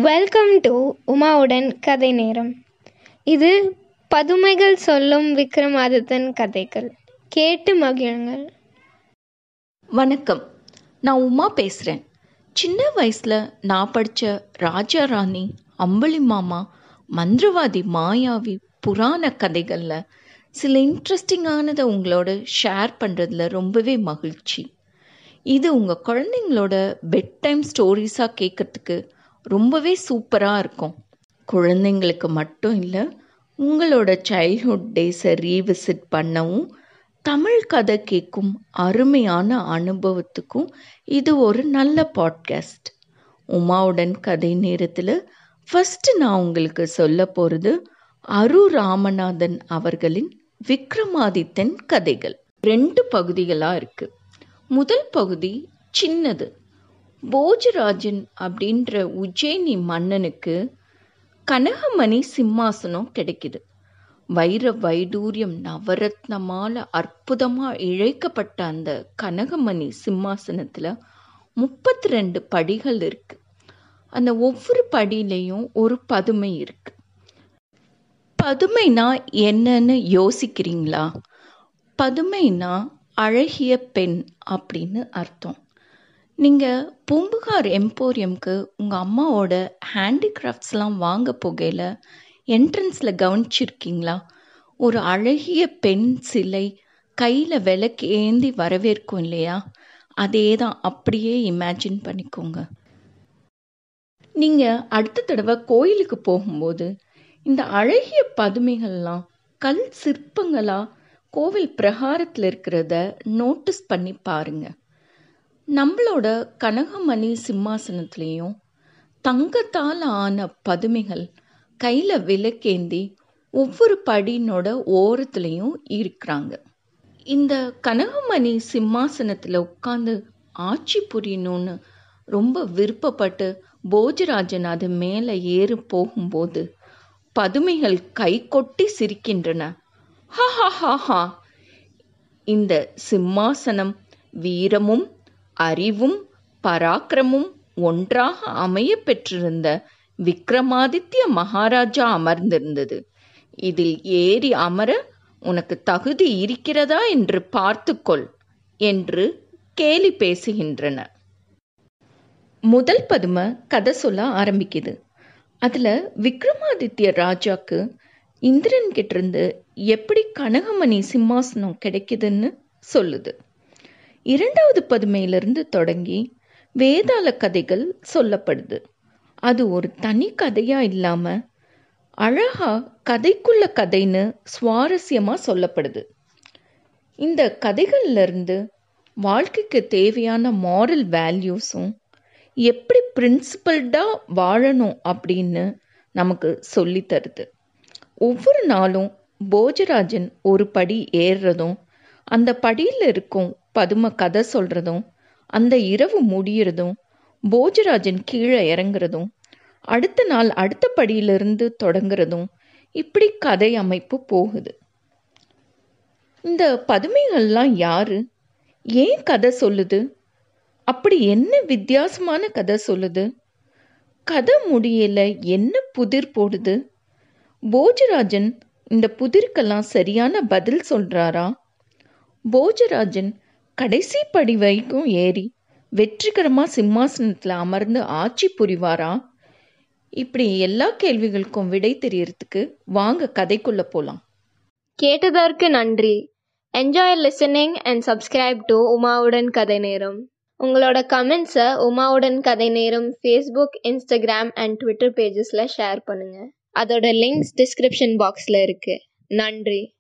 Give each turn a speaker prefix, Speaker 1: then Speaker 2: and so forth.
Speaker 1: welcome to உமாவுடன் கதை நேரம் இது பதுமைகள் சொல்லும் விக்ரமாதித்தன் கதைகள் கேட்டு மகிழுங்கள்
Speaker 2: வணக்கம் நான் உமா பேசுகிறேன் சின்ன வயசில் நான் படித்த ராஜா ராணி அம்பளி மாமா மந்திரவாதி மாயாவி புராண கதைகளில் சில இன்ட்ரெஸ்டிங்கானதை உங்களோட ஷேர் பண்ணுறதுல ரொம்பவே மகிழ்ச்சி இது உங்கள் குழந்தைங்களோட பெட் டைம் ஸ்டோரிஸாக கேட்குறதுக்கு ரொம்பவே சூப்பராக இருக்கும் குழந்தைங்களுக்கு மட்டும் இல்லை உங்களோட சைல்ட்ஹுட் டேஸை ரீவிசிட் பண்ணவும் தமிழ் கதை கேட்கும் அருமையான அனுபவத்துக்கும் இது ஒரு நல்ல பாட்காஸ்ட் உமாவுடன் கதை நேரத்தில் ஃபஸ்ட்டு நான் உங்களுக்கு சொல்ல போகிறது அரு ராமநாதன் அவர்களின் விக்ரமாதித்தன் கதைகள் ரெண்டு பகுதிகளாக இருக்குது முதல் பகுதி சின்னது போஜராஜன் அப்படின்ற உஜ்ஜயினி மன்னனுக்கு கனகமணி சிம்மாசனம் கிடைக்குது வைர வைடூரியம் நவரத்னமால அற்புதமாக இழைக்கப்பட்ட அந்த கனகமணி சிம்மாசனத்தில் முப்பத்தி ரெண்டு படிகள் இருக்கு அந்த ஒவ்வொரு படியிலையும் ஒரு பதுமை இருக்கு பதுமைனா என்னன்னு யோசிக்கிறீங்களா பதுமைனா அழகிய பெண் அப்படின்னு அர்த்தம் நீங்கள் பூம்புகார் எம்போரியம்க்கு உங்கள் அம்மாவோட ஹேண்டிகிராஃப்ட்ஸ்லாம் வாங்க போகையில் என்ட்ரன்ஸில் கவனிச்சிருக்கீங்களா ஒரு அழகிய பெண் சிலை கையில் விளக்கு ஏந்தி வரவேற்கும் இல்லையா அதே தான் அப்படியே இமேஜின் பண்ணிக்கோங்க நீங்கள் அடுத்த தடவை கோயிலுக்கு போகும்போது இந்த அழகிய பதுமைகள்லாம் கல் சிற்பங்களா கோவில் பிரகாரத்தில் இருக்கிறத நோட்டீஸ் பண்ணி பாருங்க நம்மளோட கனகமணி சிம்மாசனத்துலேயும் தங்கத்தால் ஆன பதுமைகள் கையில் விளக்கேந்தி ஒவ்வொரு படியினோட ஓரத்துலேயும் இருக்கிறாங்க இந்த கனகமணி சிம்மாசனத்தில் உட்காந்து ஆட்சி புரியணும்னு ரொம்ப விருப்பப்பட்டு போஜராஜன் அது மேலே ஏறி போகும்போது பதுமைகள் கை கொட்டி சிரிக்கின்றன ஹா ஹா ஹா ஹா இந்த சிம்மாசனம் வீரமும் அறிவும் பராக்கிரமும் ஒன்றாக அமைய பெற்றிருந்த விக்ரமாதித்ய மகாராஜா அமர்ந்திருந்தது இதில் ஏறி அமர உனக்கு தகுதி இருக்கிறதா என்று பார்த்துக்கொள் என்று கேலி பேசுகின்றன முதல் பதுமை கதை சொல்ல ஆரம்பிக்குது அதில் விக்ரமாதித்ய ராஜாக்கு இந்திரன் கிட்டிருந்து எப்படி கனகமணி சிம்மாசனம் கிடைக்குதுன்னு சொல்லுது இரண்டாவது பதுமையிலிருந்து தொடங்கி வேதாள கதைகள் சொல்லப்படுது அது ஒரு தனி கதையா இல்லாம அழகா கதைக்குள்ள கதைன்னு சுவாரஸ்யமா சொல்லப்படுது இந்த கதைகள்ல இருந்து வாழ்க்கைக்கு தேவையான மாரல் வேல்யூஸும் எப்படி பிரின்சிபல்டா வாழணும் அப்படின்னு நமக்கு சொல்லி தருது ஒவ்வொரு நாளும் போஜராஜன் ஒரு படி ஏறுறதும் அந்த படியில் இருக்கும் பதும கதை சொல்றதும் அந்த இரவு முடியறதும் போஜராஜன் கீழே இறங்குறதும் அடுத்த நாள் அடுத்த படியிலிருந்து தொடங்குறதும் இப்படி கதை அமைப்பு போகுது இந்த பதுமைகள்லாம் யாரு ஏன் கதை சொல்லுது அப்படி என்ன வித்தியாசமான கதை சொல்லுது கதை முடியல என்ன புதிர் போடுது போஜராஜன் இந்த புதிருக்கெல்லாம் சரியான பதில் சொல்றாரா போஜராஜன் கடைசி படி வரைக்கும் ஏறி வெற்றிகரமாக சிம்மாசனத்தில் அமர்ந்து ஆட்சி புரிவாரா இப்படி எல்லா கேள்விகளுக்கும் விடை தெரியறதுக்கு வாங்க கதைக்குள்ள போலாம்
Speaker 1: கேட்டதற்கு நன்றி enjoy listening and subscribe to உமாவுடன் கதை நேரம் உங்களோட கமெண்ட்ஸை உமாவுடன் கதை நேரம் ஃபேஸ்புக் இன்ஸ்டாகிராம் அண்ட் ட்விட்டர் பேஜஸில் ஷேர் பண்ணுங்கள் அதோட லிங்க்ஸ் டிஸ்கிரிப்ஷன் பாக்ஸில் இருக்குது நன்றி